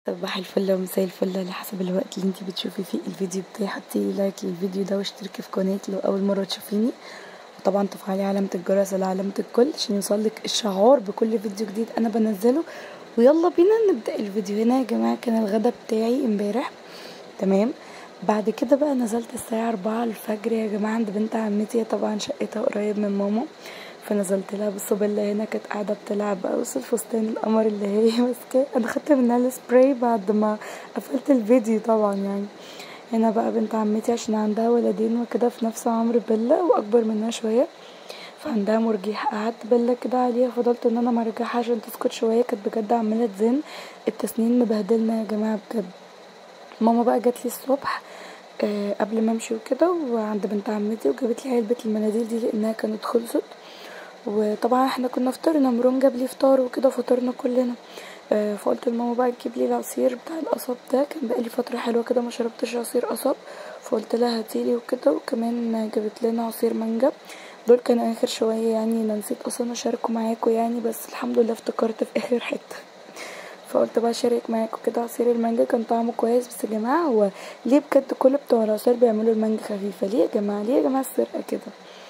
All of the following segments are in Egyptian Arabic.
صباح الفل ومساء الفل على حسب الوقت اللي انتي بتشوفي فيه الفيديو بتاعي حطيلي لايك للفيديو ده واشتركي في قناتي لو اول مره تشوفيني وطبعا تفعلي علامه الجرس على علامه الكل عشان يوصلك الشعار بكل فيديو جديد انا بنزله ويلا بينا نبدا الفيديو هنا يا جماعه كان الغدا بتاعي امبارح تمام بعد كده بقى نزلت الساعه 4 الفجر يا جماعه عند بنت عمتي طبعا شقتها قريب من ماما فنزلت لها بصوا بيلا هنا كانت قاعده بتلعب بقى بصوا الفستان القمر اللي هي ماسكاه انا خدت منها السبراي بعد ما قفلت الفيديو طبعا يعني هنا بقى بنت عمتي عشان عندها ولدين وكده في نفس عمر بيلا واكبر منها شويه فعندها مرجيحة قعدت بيلا كده عليها فضلت ان انا مرجعها عشان تسكت شويه كانت بجد عماله تزن التسنين مبهدلنا يا جماعه بجد ماما بقى جات لي الصبح آه قبل ما امشي وكده وعند بنت عمتي وجابت لي علبه المناديل دي لانها كانت خلصت وطبعا احنا كنا فطرنا مرون جاب لي فطار وكده فطرنا كلنا آه فقلت لماما بقى تجيب لي العصير بتاع القصب ده كان بقالي فتره حلوه كده ما شربتش عصير قصب فقلت لها هاتيلي وكده وكمان جابت لنا عصير مانجا دول كانوا اخر شويه يعني انا نسيت اصلا اشاركه معاكم يعني بس الحمد لله افتكرت في اخر حته فقلت بقى اشارك معاكم كده عصير المانجا كان طعمه كويس بس يا جماعه هو ليه بجد كل بتوع العصير بيعملوا المانجا خفيفه ليه يا جماعه ليه يا جماعه السرقه كده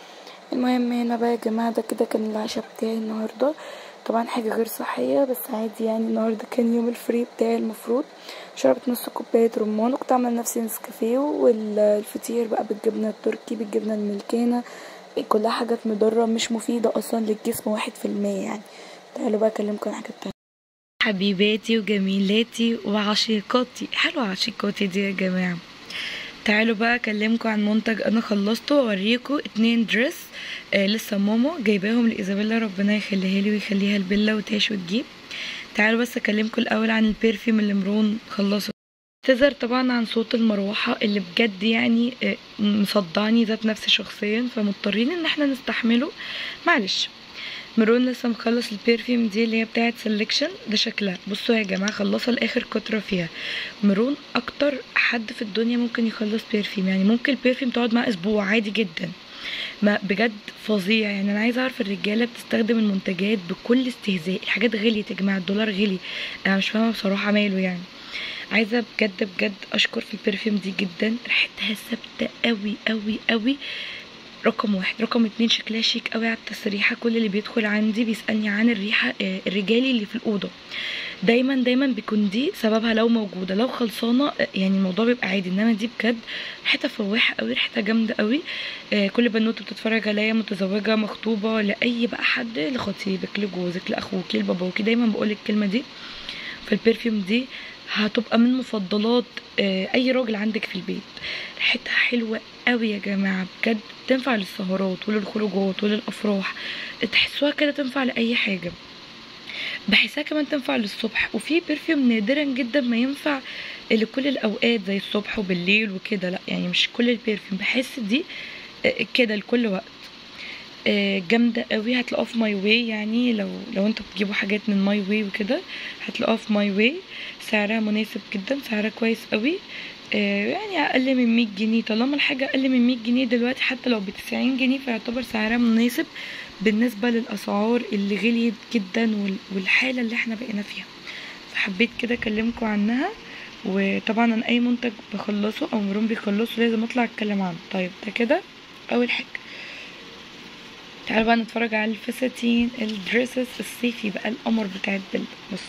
المهم هنا بقى يا جماعه ده كده كان العشاء بتاعي النهارده طبعا حاجه غير صحيه بس عادي يعني النهارده كان يوم الفري بتاعي المفروض شربت نص كوبايه رمان وكنت عامله لنفسي نسكافيه والفطير بقى بالجبنه التركي بالجبنه الملكانه كلها حاجات مضره مش مفيده اصلا للجسم واحد في المية يعني تعالوا بقى اكلمكم عن حاجات تانية حبيباتي وجميلاتي وعشيقاتي حلوة عشيقاتي دي يا جماعة تعالوا بقى اكلمكم عن منتج انا خلصته واوريكم اتنين دريس آه لسه ماما جايباهم لايزابيلا ربنا يخليها لي ويخليها لبيلا وتاش وتجيب تعالوا بس اكلمكم الاول عن البرفيوم اللي مرون خلصه اعتذر طبعا عن صوت المروحة اللي بجد يعني آه مصدعني ذات نفسي شخصيا فمضطرين ان احنا نستحمله معلش مرون لسه مخلص البرفيوم دي اللي هي بتاعت سelection ده شكلها بصوا يا جماعه خلصها لاخر قطره فيها مرون اكتر حد في الدنيا ممكن يخلص برفيوم يعني ممكن البرفيوم تقعد معاه اسبوع عادي جدا ما بجد فظيع يعني انا عايزه اعرف الرجاله بتستخدم المنتجات بكل استهزاء الحاجات غليت يا جماعه الدولار غلي انا مش فاهمه بصراحه ماله يعني عايزه بجد بجد اشكر في البرفيوم دي جدا ريحتها ثابته قوي قوي قوي رقم واحد رقم اتنين شكلها شيك قوي على التسريحه كل اللي بيدخل عندي بيسالني عن الريحه الرجالي اللي في الاوضه دايما دايما بيكون دي سببها لو موجوده لو خلصانه يعني الموضوع بيبقى عادي انما دي بجد ريحتها فواحه قوي ريحتها جامده قوي كل بنوته بتتفرج عليا متزوجه مخطوبه لاي بقى حد لخطيبك لجوزك لاخوك لباباكي دايما بقول الكلمه دي فالبرفيوم دي هتبقى من مفضلات اي راجل عندك في البيت ريحتها حلوه قوي يا جماعه بجد تنفع للسهرات وللخروجات وللافراح تحسوها كده تنفع لاي حاجه بحسها كمان تنفع للصبح وفي برفيوم نادرا جدا ما ينفع لكل الاوقات زي الصبح وبالليل وكده لا يعني مش كل البرفيوم بحس دي كده لكل وقت جامده قوي هتلاقوها في ماي واي يعني لو لو انتوا بتجيبوا حاجات من ماي واي وكده هتلاقوها في ماي واي سعرها مناسب جدا سعرها كويس قوي يعني اقل من 100 جنيه طالما الحاجه اقل من 100 جنيه دلوقتي حتى لو ب 90 جنيه فيعتبر سعرها مناسب بالنسبه للاسعار اللي غليت جدا والحاله اللي احنا بقينا فيها فحبيت كده اكلمكم عنها وطبعا انا اي منتج بخلصه او مرون بيخلصه لازم اطلع اتكلم عنه طيب ده كده اول حاجه تعالوا بقى نتفرج على الفساتين الدريسز الصيفي بقى القمر بتاعت بيل بص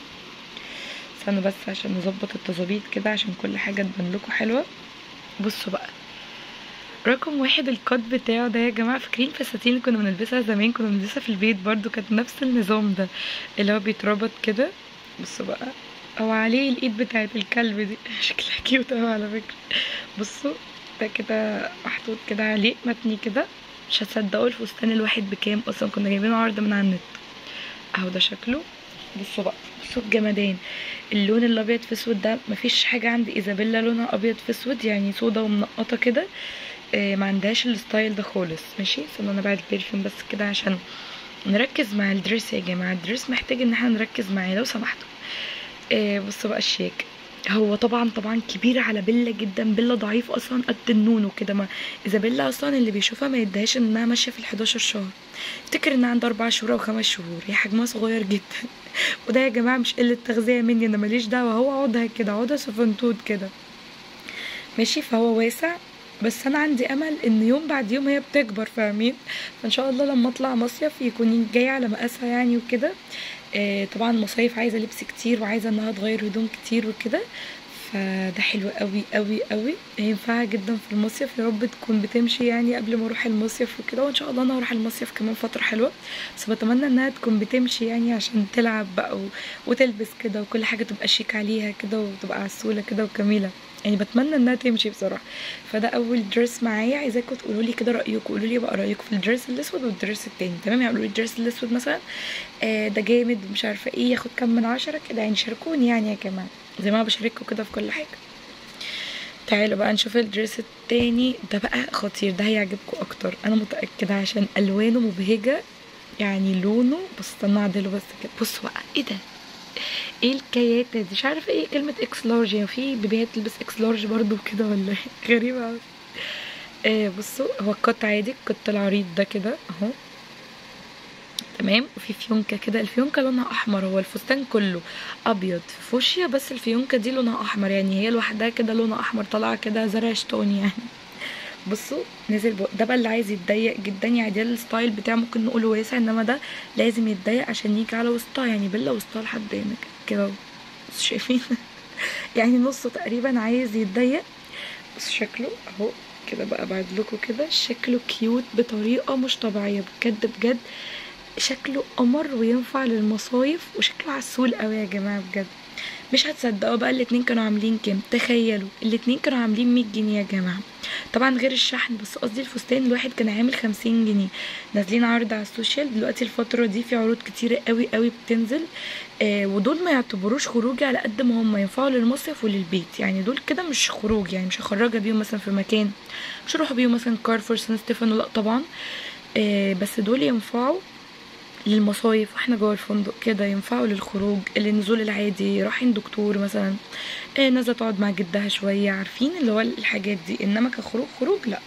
استنوا بس عشان نظبط التظابيط كده عشان كل حاجه تبان لكم حلوه بصوا بقى رقم واحد الكات بتاعه ده يا جماعه فاكرين الفساتين اللي كنا بنلبسها زمان كنا بنلبسها في البيت برضو كانت نفس النظام ده اللي هو بيتربط كده بصوا بقى او عليه الايد بتاعت الكلب دي شكلها كيوت اوي على فكره بصوا ده كده محطوط كده عليه متني كده مش هتصدقوا الفستان الواحد بكام اصلا كنا جايبينه عرض من على النت اهو ده شكله بصوا بقى بصوا الجمدان اللون الابيض في اسود ده مفيش حاجه عند ايزابيلا لونها ابيض في اسود يعني سودا ومنقطه كده آه ما عندهاش الستايل ده خالص ماشي استنوا انا بعد البرفيوم بس كده عشان نركز مع الدريس يا جماعه الدريس محتاج ان احنا نركز معاه لو سمحتوا آه بصوا بقى الشيك هو طبعا طبعا كبير على بيلا جدا بيلا ضعيف اصلا قد النونو كده ما اذا بيلا اصلا اللي بيشوفها ما يدهاش انها ماشيه في ال11 شهر افتكر انها عندها اربع شهور او خمس شهور هي حجمها صغير جدا وده يا جماعه مش قله تغذيه مني انا ماليش دعوه هو عودها كده عودها سفنتوت كده ماشي فهو واسع بس انا عندي امل ان يوم بعد يوم هي بتكبر فاهمين فان شاء الله لما اطلع مصيف يكون جاي على مقاسها يعني وكده آه طبعا المصايف عايزه لبس كتير وعايزه انها تغير هدوم كتير وكده فده حلو قوي قوي قوي هينفعها جدا في المصيف يا رب تكون بتمشي يعني قبل ما اروح المصيف وكده وان شاء الله انا هروح المصيف كمان فتره حلوه بس بتمنى انها تكون بتمشي يعني عشان تلعب بقى و... وتلبس كده وكل حاجه تبقى شيك عليها كده وتبقى عسوله كده وجميله يعني بتمنى انها تمشي بصراحه فده اول دريس معايا عايزاكم تقولوا لي كده رايكم قولوا لي بقى رايكم في الدريس الاسود والدريس التاني تمام يعني قولوا لي الدريس الاسود مثلا آه ده جامد مش عارفه ايه ياخد كام من عشرة كده يعني شاركوني يعني يا جماعه زي ما انا بشارككم كده في كل حاجه تعالوا بقى نشوف الدريس التاني ده بقى خطير ده هيعجبكم اكتر انا متاكده عشان الوانه مبهجه يعني لونه بص استنى اعدله بس كده بصوا بقى ايه ده ايه الكياتة دي مش عارفه ايه كلمه اكس لارج يعني في بيبيات تلبس اكس لارج برضو كده ولا ايه غريبه قوي آه بصوا هو القط عادي القط العريض ده كده اهو تمام وفي فيونكه كده الفيونكه لونها احمر هو الفستان كله ابيض في فوشيا بس الفيونكه دي لونها احمر يعني هي لوحدها كده لونها احمر طالعه كده زرع شطون يعني بصوا نزل بق. ده بقى اللي عايز يتضيق جدا يعني ده الستايل بتاعه ممكن نقوله واسع انما ده لازم يتضيق عشان يجي على وسطها يعني بيلا وسطها لحد هنا كده بصوا شايفين يعني نصه تقريبا عايز يتضيق بص شكله اهو كده بقى بعد لكم كده شكله كيوت بطريقه مش طبيعيه بجد بجد شكله قمر وينفع للمصايف وشكله عسول قوي يا جماعه بجد مش هتصدقوا بقى الاتنين كانوا عاملين كام تخيلوا الاتنين كانوا عاملين 100 جنيه يا جماعه طبعا غير الشحن بس قصدي الفستان الواحد كان عامل 50 جنيه نازلين عرض على السوشيال دلوقتي الفتره دي في عروض كتيره قوي قوي بتنزل آه ودول ما يعتبروش خروج على قد ما هم ينفعوا للمصيف وللبيت يعني دول كده مش خروج يعني مش هخرجها بيهم مثلا في مكان مش هروح بيهم مثلا كارفور سان ستيفانو لا طبعا آه بس دول ينفعوا للمصايف واحنا جوه الفندق كده ينفعوا للخروج النزول العادي رايحين دكتور مثلا آه نازله تقعد مع جدها شويه عارفين اللي هو الحاجات دي انما كخروج خروج لا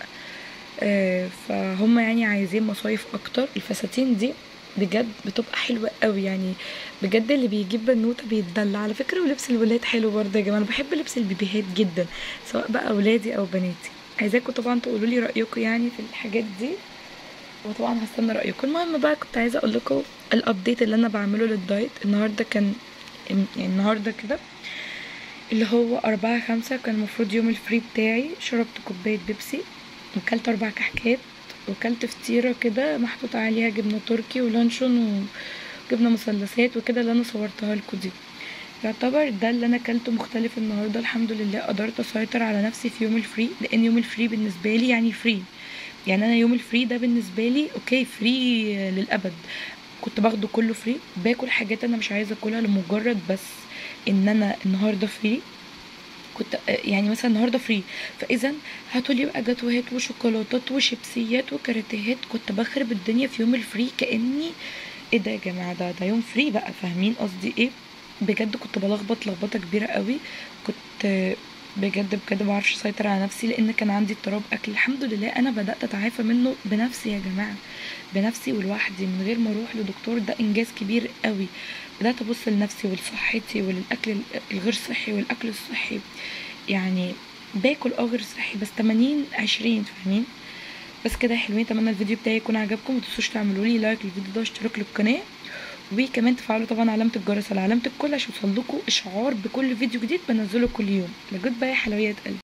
آه فهم يعني عايزين مصايف اكتر الفساتين دي بجد بتبقى حلوه قوي يعني بجد اللي بيجيب بنوته بيتدلع على فكره ولبس الولاد حلو برضه يا جماعه انا بحب لبس البيبيهات جدا سواء بقى اولادي او بناتي عايزاكم طبعا تقولوا لي رايكم يعني في الحاجات دي وطبعا هستنى رايكم المهم بقى كنت عايزه اقول لكم الابديت اللي انا بعمله للدايت النهارده كان يعني النهارده كده اللي هو أربعة خمسة كان المفروض يوم الفري بتاعي شربت كوباية بيبسي وكلت أربع كحكات وكلت فطيرة كده محطوط عليها جبنة تركي ولانشون وجبنة مثلثات وكده اللي أنا صورتها لكم دي يعتبر ده اللي انا اكلته مختلف النهارده الحمد لله قدرت اسيطر على نفسي في يوم الفري لان يوم الفري بالنسبه لي يعني فري يعني انا يوم الفري ده بالنسبه لي اوكي فري للابد كنت باخده كله فري باكل حاجات انا مش عايزه اكلها لمجرد بس ان انا النهارده فري كنت يعني مثلا النهارده فري فاذا هاتوا لي بقى جاتوهات وشوكولاتات وشيبسيات وكاراتيهات كنت بخرب الدنيا في يوم الفري كاني ايه ده يا جماعه ده ده يوم فري بقى فاهمين قصدي ايه بجد كنت بلخبط لخبطه كبيره قوي كنت بجد بجد بعرفش اسيطر على نفسي لان كان عندي اضطراب اكل الحمد لله انا بدات اتعافى منه بنفسي يا جماعه بنفسي ولوحدي من غير ما اروح لدكتور ده انجاز كبير قوي بدات ابص لنفسي ولصحتي وللاكل الغير صحي والاكل الصحي يعني باكل اه غير صحي بس 80 20 فاهمين بس كده يا حلوين اتمنى الفيديو بتاعي يكون عجبكم متنسوش تعملوا لي لايك للفيديو ده واشتراك للقناه وكمان تفعلوا طبعا علامه الجرس على علامه الكل عشان يوصلكوا اشعار بكل فيديو جديد بنزله كل يوم جود باي يا حلويات قلبي